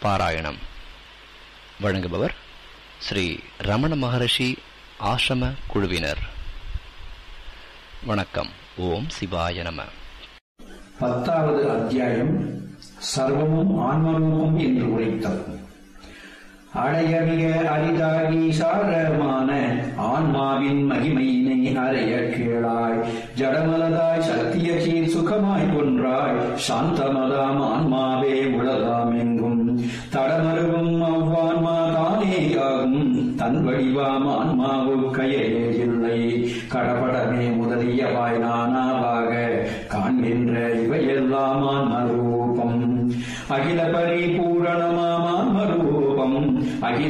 பாராயணம் வழங்குபவர் ஸ்ரீ ரமண மகரிஷி ஆசிரம குழுவினர் வணக்கம் ஓம் சிவாய நம பத்தாவது அத்தியாயம் சர்வமும் ஆன்மரூபம் என்று உரைத்தல் அடைய மிக அரிதாகி சாரமான ஆன்மாவின் மகிமையினை அறைய கேளாய் ஜடமலதாய் சத்திய சீர் சுகமாய் ஒன்றாய் சாந்தமதாம் ஆன்மாவே உலகாம் எங்கும் தடமருவும் அவ்வான்மா தானேயாகும் தன் வடிவாம் ஆன்மாவுக்கையே இல்லை கடபடமே முதலியவாய் நானாவாக காண்கின்ற இவையெல்லாம் ஆன்மரூபம் அகில பரிபூரணமாம் ஆன்மரூபம் அகில